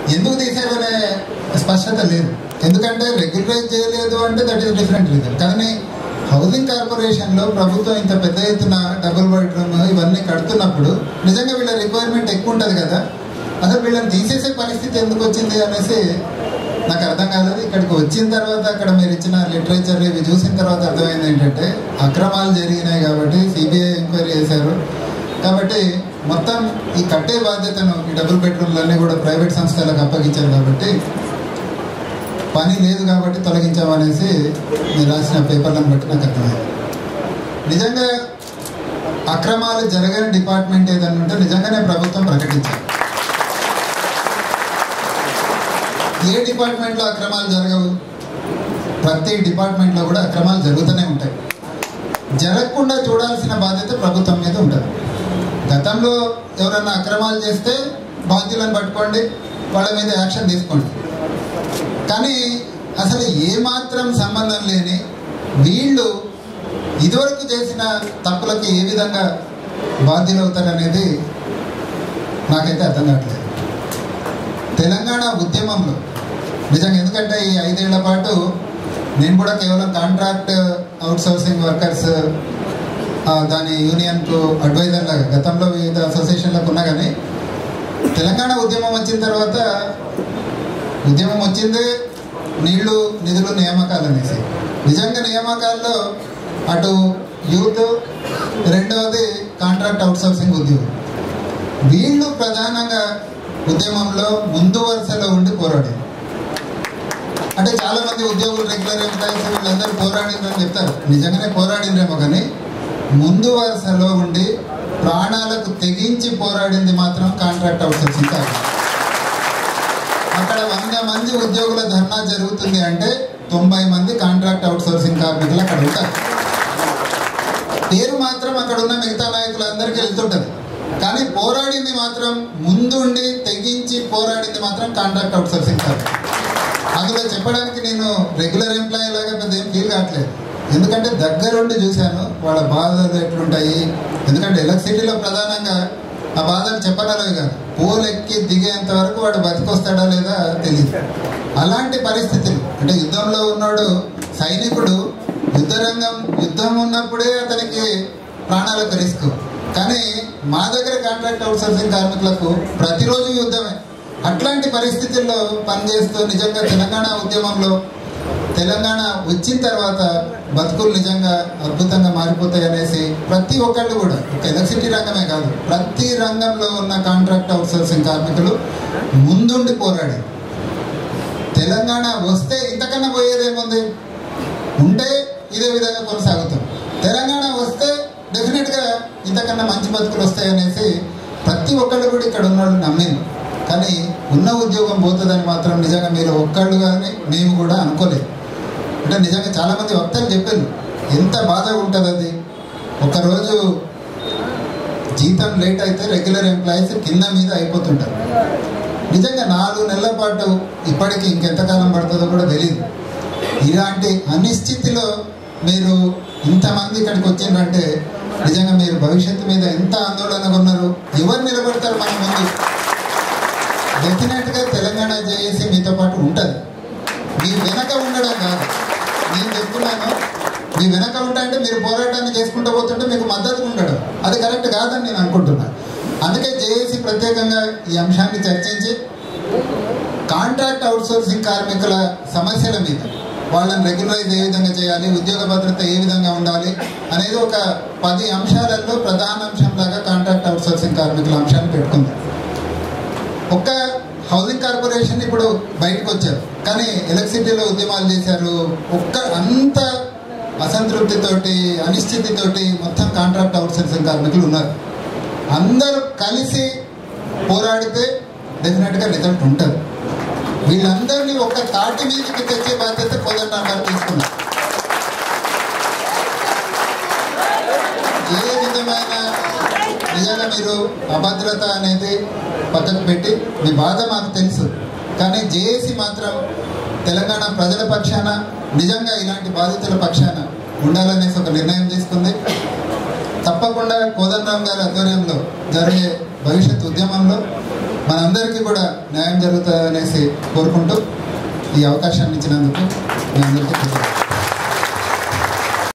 ఎందుకు తీసారనే స్పష్టత లేదు ఎందుకంటే రెగ్యులరైజ్ చేయలేదు అంటే దట్ ఈస్ డిఫరెంట్ రీజన్ కానీ హౌసింగ్ కార్పొరేషన్లో ప్రభుత్వం ఇంత పెద్ద ఎత్తున డబుల్ బెడ్రూమ్ ఇవన్నీ కడుతున్నప్పుడు నిజంగా వీళ్ళ రిక్వైర్మెంట్ ఎక్కువ ఉంటుంది కదా అసలు వీళ్ళని తీసేసే పరిస్థితి ఎందుకు వచ్చింది అనేసి నాకు అర్థం కాలేదు ఇక్కడికి వచ్చిన తర్వాత అక్కడ మీరు ఇచ్చిన లిటరేచర్ ఇవి చూసిన తర్వాత అర్థమైంది ఏంటంటే అక్రమాలు జరిగినాయి కాబట్టి సిబిఐ ఎంక్వైరీ చేశారు కాబట్టి మొత్తం ఈ కట్టే బాధ్యతను ఈ డబుల్ బెడ్రూమ్లన్నీ కూడా ప్రైవేట్ సంస్థలకు అప్పగించారు కాబట్టి పని లేదు కాబట్టి తొలగించామనేసి మీరు రాసిన పేపర్లను బట్టి నాకు అర్థమైంది నిజంగా అక్రమాలు జరగని డిపార్ట్మెంట్ ఏదన్నా ఉంటే నిజంగానే ప్రభుత్వం ప్రకటించారు ఏ డిపార్ట్మెంట్లో అక్రమాలు జరగవు ప్రతి డిపార్ట్మెంట్లో కూడా అక్రమాలు జరుగుతూనే ఉంటాయి జరగకుండా చూడాల్సిన బాధ్యత ప్రభుత్వం మీద ఉంటుంది గతంలో ఎవరన్నా అక్రమాలు చేస్తే బాధ్యులను పట్టుకోండి వాళ్ళ మీద యాక్షన్ తీసుకోండి కానీ అసలు ఏమాత్రం సంబంధం లేని వీళ్ళు ఇదివరకు చేసిన తప్పులకి ఏ విధంగా బాధ్యులవుతారనేది నాకైతే అర్థం కావట్లేదు తెలంగాణ ఉద్యమంలో నిజంగా ఎందుకంటే ఈ ఐదేళ్ల పాటు నేను కూడా కేవలం కాంట్రాక్ట్ అవుట్ సోర్సింగ్ వర్కర్స్ దాని యూనియన్కు అడ్వైజర్ లాగా గతంలో వివిధ అసోసియేషన్లకు ఉన్నా కానీ తెలంగాణ ఉద్యమం వచ్చిన తర్వాత ఉద్యమం వచ్చింది నీళ్లు నిధులు నియామకాలు అనేసి నిజంగా నియామకాల్లో అటు యూత్ రెండవది కాంట్రాక్ట్ అవుట్ సోర్సింగ్ ఉద్యోగం వీళ్ళు ప్రధానంగా ఉద్యమంలో ముందు వరుసలో ఉండి పోరాడారు అంటే చాలా మంది ఉద్యోగులు రెగ్యులర్ ఎంప్లాయీస్ వీళ్ళందరూ పోరాడిందని చెప్తారు నిజంగానే పోరాడిండ్రేమో కానీ ముందు వరుసలో ఉండి ప్రాణాలకు తెగించి పోరాడింది మాత్రం కాంట్రాక్ట్ అవుట్ సోర్సింగ్ కాదు అక్కడ వంద మంది ఉద్యోగుల ధర్నా జరుగుతుంది అంటే తొంభై మంది కాంట్రాక్ట్ అవుట్ సోర్సింగ్ కార్మికులు అక్కడ ఉంటారు పేరు మాత్రం అక్కడ ఉన్న మిగతా నాయకులందరికీ వెళ్తుంటది కానీ పోరాడింది మాత్రం ముందుండి తెగించి పోరాడింది మాత్రం కాంట్రాక్ట్ అవుట్ సోర్సింగ్ కాదు అందులో చెప్పడానికి నేను రెగ్యులర్ ఎంప్లాయీ లాగా పెద్ద ఏం ఫీల్ కావట్లేదు ఎందుకంటే దగ్గరుండి చూశాను వాళ్ళ బాధలు ఎట్లుంటాయి ఎందుకంటే ఎలక్ట్రిసిటీలో ప్రధానంగా ఆ బాధలు చెప్పనలేవు కాదు పోల్ ఎక్కి దిగేంత వరకు వాడు బతికొస్తాడా లేదా తెలియదు అలాంటి పరిస్థితులు అంటే యుద్ధంలో ఉన్నాడు సైనికుడు యుద్ధ రంగం యుద్ధం ఉన్నప్పుడే అతనికి ప్రాణాలకు రిస్క్ కానీ మా దగ్గర కాంట్రాక్ట్ అవుట్ సోర్సింగ్ కార్మికులకు ప్రతిరోజు యుద్ధమే అట్లాంటి పరిస్థితుల్లో పనిచేస్తూ నిజంగా తెలంగాణ ఉద్యమంలో తెలంగాణ వచ్చిన తర్వాత బతుకులు నిజంగా అద్భుతంగా మారిపోతాయి అనేసి ప్రతి ఒక్కళ్ళు కూడా ఒక ఎలక్ట్రిసిటీ రంగమే కాదు ప్రతి రంగంలో ఉన్న కాంట్రాక్ట్ అవుట్ సోర్సింగ్ కార్మికులు ముందుండి పోరాడారు తెలంగాణ వస్తే ఇంతకన్నా పోయేదేముంది ఉంటే ఇదే విధంగా కొనసాగుతాం తెలంగాణ వస్తే డెఫినెట్గా ఇంతకన్నా మంచి బతుకులు వస్తాయనేసి ప్రతి ఒక్కళ్ళు కూడా ఇక్కడ ఉన్నాడు నమ్మింది కానీ ఉన్న ఉద్యోగం పోతుందని మాత్రం నిజంగా మీరు ఒక్కళ్ళు కానీ మేము కూడా అనుకోలేదు అంటే నిజంగా చాలామంది వక్తలు చెప్పారు ఎంత బాధ ఉంటుంది అది ఒకరోజు జీతం లేట్ అయితే రెగ్యులర్ ఎంప్లాయీస్ కింద మీద అయిపోతుంటారు నిజంగా నాలుగు నెలల పాటు ఇప్పటికి ఇంకెంతకాలం పడుతుందో కూడా తెలియదు ఇలాంటి అనిశ్చితిలో మీరు ఇంతమంది ఇక్కడికి వచ్చిందంటే నిజంగా మీరు భవిష్యత్తు మీద ఎంత ఆందోళనగా ఉన్నారు ఎవరు నిలబడతారు మన ముందు డెఫినెట్గా తెలంగాణ జేఏసీ మీతో పాటు ఉంటుంది మీ వెనక ఉండడం కాదు నేను చెప్తున్నాను మీ వెనక ఉంటా అంటే మీరు పోరాటాన్ని చేసుకుంటూ పోతుంటే మీకు మద్దతు ఉండడం అది కరెక్ట్ కాదని నేను అనుకుంటున్నాను అందుకే జేఏసీ ప్రత్యేకంగా ఈ అంశాన్ని చర్చించి కాంట్రాక్ట్ అవుట్సోర్సింగ్ కార్మికుల సమస్యల మీద వాళ్ళని రెగ్యులరైజ్ ఏ విధంగా చేయాలి ఉద్యోగ భద్రత ఏ విధంగా ఉండాలి అనేది ఒక పది అంశాలలో ప్రధాన అంశంలాగా కాంట్రాక్ట్ అవుట్సోర్సింగ్ కార్మికుల అంశాన్ని పెట్టుకుంది ఒక్క హౌసింగ్ కార్పొరేషన్ ఇప్పుడు బయటకు వచ్చారు కానీ ఎలక్ట్రిసిటీలో ఉద్యమాలు చేశారు ఒక్క అంత అసంతృప్తితోటి అనిశ్చితితోటి మొత్తం కాంట్రాక్ట్ అవుట్సోర్సింగ్ కార్మికులు ఉన్నారు అందరూ కలిసి పోరాడితే డెఫినెట్గా రిజల్ట్ ఉంటుంది వీళ్ళందరినీ ఒక తాటి మీదకి తెచ్చే బాధ్యత కోదండ గారు తీసుకున్నారు ఏ విధమైన నిజంగా మీరు అభద్రత అనేది పక్కకు పెట్టి మీ బాధ మాకు తెలుసు కానీ జేఏసీ మాత్రం తెలంగాణ ప్రజల పక్షాన నిజంగా ఇలాంటి బాధితుల పక్షాన ఉండాలనేసి ఒక నిర్ణయం తీసుకుంది తప్పకుండా కోదండరామ్ గారి ఆధ్వర్యంలో జరిగే భవిష్యత్ ఉద్యమంలో మనందరికీ కూడా న్యాయం జరుగుతుందనేసి కోరుకుంటూ ఈ అవకాశాన్ని ఇచ్చినందుకు మీ అందరికీ కృతజ్ఞతలు.